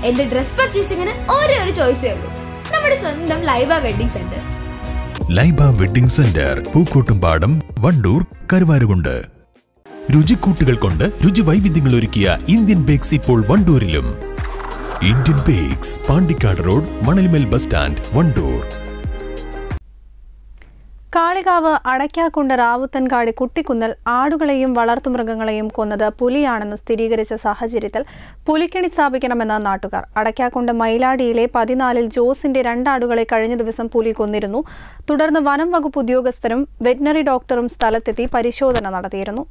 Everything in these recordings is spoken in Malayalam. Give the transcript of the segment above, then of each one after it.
എന്റെ ഡ്രസ് പർച്ചേസിംഗിന് ഒരേ ഒരു ചോയ്സേ ഉള്ളൂ നമ്മുടെ സ്വന്തം Laiba wedding centre Laiba wedding centre Pookkottumpadam Wandoor Karuvarakundu രുചിക്കൂട്ടുകൾ കൊണ്ട് രുചി വൈവിധ്യങ്ങൾ ഒരുക്കിയ ഇന്ത്യൻ ബേക്സ് ഇപ്പോൾ വണ്ടൂരിലും Indian bakes Pandikkad road Manalmel bus stand Wandoor Kalikavu Adakkakundu Ravuthankad Kuttikkunnal ആടുകളെയും വളർത്തുമൃഗങ്ങളെയും കൊന്നത് പുലിയാണെന്ന് സ്ഥിരീകരിച്ച സാഹചര്യത്തിൽ പുലിക്കണി സ്ഥാപിക്കണമെന്ന് നാട്ടുകാർ അടയ്ക്കാക്കുണ്ട് മയിലാടിയിലെ പതിനാലിൽ ജോസിന്റെ രണ്ടാടുകളെ കഴിഞ്ഞ ദിവസം പുലി കൊന്നിരുന്നു തുടർന്ന് വനം വകുപ്പ് ഉദ്യോഗസ്ഥരും വെറ്റിനറി ഡോക്ടറും സ്ഥലത്തെത്തി പരിശോധന നടത്തിയിരുന്നു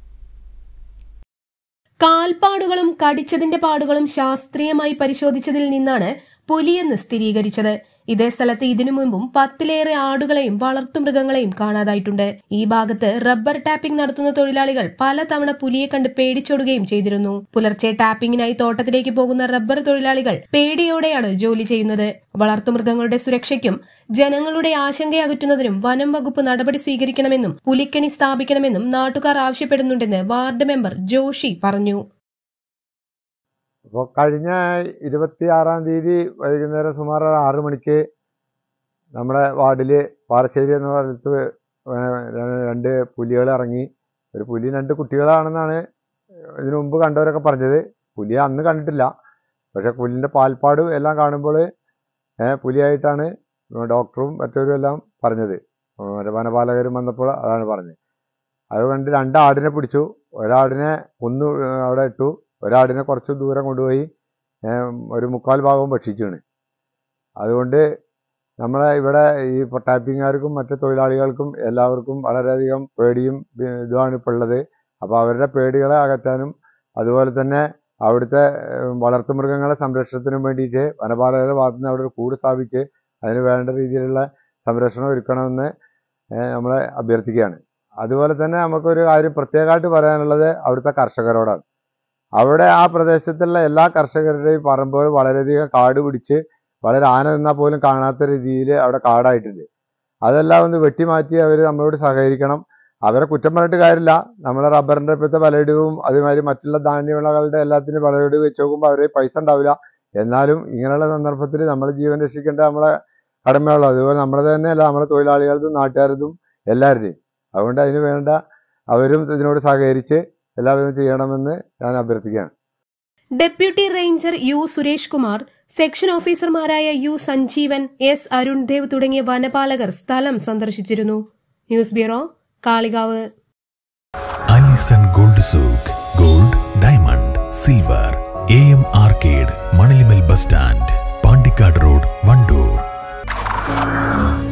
കാൽപ്പാടുകളും കടിച്ചതിന്റെ പാടുകളും ശാസ്ത്രീയമായി പരിശോധിച്ചതിൽ നിന്നാണ് പുലിയെന്ന് സ്ഥിരീകരിച്ചത് ഇതേ സ്ഥലത്ത് ഇതിനു മുമ്പും പത്തിലേറെ ആടുകളെയും വളർത്തുമൃഗങ്ങളെയും കാണാതായിട്ടുണ്ട് ഈ ഭാഗത്ത് റബ്ബർ ടാപ്പിംഗ് നടത്തുന്ന തൊഴിലാളികൾ പലതവണ പുലിയെ കണ്ട് പേടിച്ചോടുകയും ചെയ്തിരുന്നു പുലർച്ചെ ടാപ്പിംഗിനായി തോട്ടത്തിലേക്ക് പോകുന്ന റബ്ബർ തൊഴിലാളികൾ പേടിയോടെയാണ് ജോലി ചെയ്യുന്നത് വളർത്തുമൃഗങ്ങളുടെ സുരക്ഷയ്ക്കും ജനങ്ങളുടെ ആശങ്കയകറ്റുന്നതിനും വനം വകുപ്പ് നടപടി സ്വീകരിക്കണമെന്നും പുലിക്കണി സ്ഥാപിക്കണമെന്നും നാട്ടുകാർ ആവശ്യപ്പെടുന്നുണ്ടെന്ന് വാർഡ് മെമ്പർ ജോഷി പറഞ്ഞു അപ്പോൾ കഴിഞ്ഞ ഇരുപത്തിയാറാം തീയതി വൈകുന്നേരം സുമാർ ഒരു ആറ് മണിക്ക് നമ്മുടെ വാർഡിൽ പാറശ്ശേരി എന്ന സ്ഥലത്ത് ഏഹ് രണ്ട് പുലികൾ ഇറങ്ങി ഒരു പുലി രണ്ട് കുട്ടികളാണെന്നാണ് ഇതിനു മുമ്പ് കണ്ടവരൊക്കെ പറഞ്ഞത് പുലിയെ അന്ന് കണ്ടിട്ടില്ല പക്ഷെ പുലിൻ്റെ പാൽപ്പാടും എല്ലാം കാണുമ്പോൾ ഏഹ് പുലിയായിട്ടാണ് ഡോക്ടറും മറ്റവരും എല്ലാം പറഞ്ഞത് ഏഹ് വനപാലകരും വന്നപ്പോൾ അതാണ് പറഞ്ഞത് അത് കണ്ട് രണ്ട് ആടിനെ പിടിച്ചു ഒരാടിനെ കൊന്നു ഏഹ് അവിടെ ഇട്ടു ഒരാടിനെ കുറച്ച് ദൂരം കൊണ്ടുപോയി ഏഹ് ഒരു മുക്കാൽ ഭാഗവും ഭക്ഷിച്ചാണ് അതുകൊണ്ട് നമ്മളെ ഇവിടെ ഈ ടാപ്പിങ്ങുകാർക്കും മറ്റ് തൊഴിലാളികൾക്കും എല്ലാവർക്കും വളരെയധികം പേടിയും ഏഹ് ഇതുമാണ് ഇപ്പോൾ ഉള്ളത് അപ്പോൾ അവരുടെ പേടികളെ അകറ്റാനും അതുപോലെ തന്നെ അവിടുത്തെ ഏഹ് വളർത്തുമൃഗങ്ങളെ സംരക്ഷണത്തിനും വേണ്ടിയിട്ട് വനപാലകരുടെ ഭാഗത്തു നിന്ന് അവിടെ ഒരു കൂട് സ്ഥാപിച്ച് അതിന് വേണ്ട രീതിയിലുള്ള സംരക്ഷണം ഒരുക്കണമെന്ന് ഏഹ് നമ്മളെ അഭ്യർത്ഥിക്കുകയാണ് അതുപോലെ തന്നെ നമുക്കൊരു കാര്യം പ്രത്യേകമായിട്ട് പറയാനുള്ളത് അവിടുത്തെ കർഷകരോടാണ് അവിടെ ആ പ്രദേശത്തുള്ള എല്ലാ കർഷകരുടെയും പറമ്പുകൾ വളരെയധികം കാട് പിടിച്ച് വളരെ ആന നിന്നാൽ പോലും കാണാത്ത രീതിയിൽ അവിടെ കാടായിട്ടുണ്ട് അതെല്ലാം ഒന്ന് വെട്ടിമാറ്റി അവർ നമ്മളോട് സഹകരിക്കണം അവരെ കുറ്റം പറഞ്ഞിട്ട് കാര്യമില്ല നമ്മളെ റബ്ബറിന്റെ ഇപ്പോഴത്തെ വിലയിടിവും അതുമാതിരി മറ്റുള്ള ധാന്യവിളകളുടെ എല്ലാത്തിനും വിലയിടിവ് വെച്ച് നോക്കുമ്പോൾ അവർ പൈസ ഉണ്ടാവില്ല എന്നാലും ഇങ്ങനെയുള്ള സന്ദർഭത്തിൽ നമ്മളെ ജീവൻ രക്ഷിക്കേണ്ട നമ്മളെ കടമയുള്ളൂ അതുപോലെ നമ്മുടെ തന്നെയല്ല നമ്മുടെ തൊഴിലാളികളതും നാട്ടുകാരതും എല്ലാവരുടെയും അതുകൊണ്ട് അതിന് വേണ്ട അവരും ഇതിനോട് സഹകരിച്ച് എല്ലാവിധം ചെയ്യണമെന്ന് ഞാൻ അഭ്യർത്ഥിക്കുകയാണ് deputy ranger U Suresh Kumar section ഓഫീസർമാരായ യു സഞ്ജീവൻ എസ് അരുൺ ദേവ് തുടങ്ങിയ വനപാലകർ സ്ഥലം സന്ദർശിച്ചിരുന്നു news bureau Kalikavu Alison gold souk gold diamond silver A M arcade Manalimal bus stand Pandikkad road Wandoor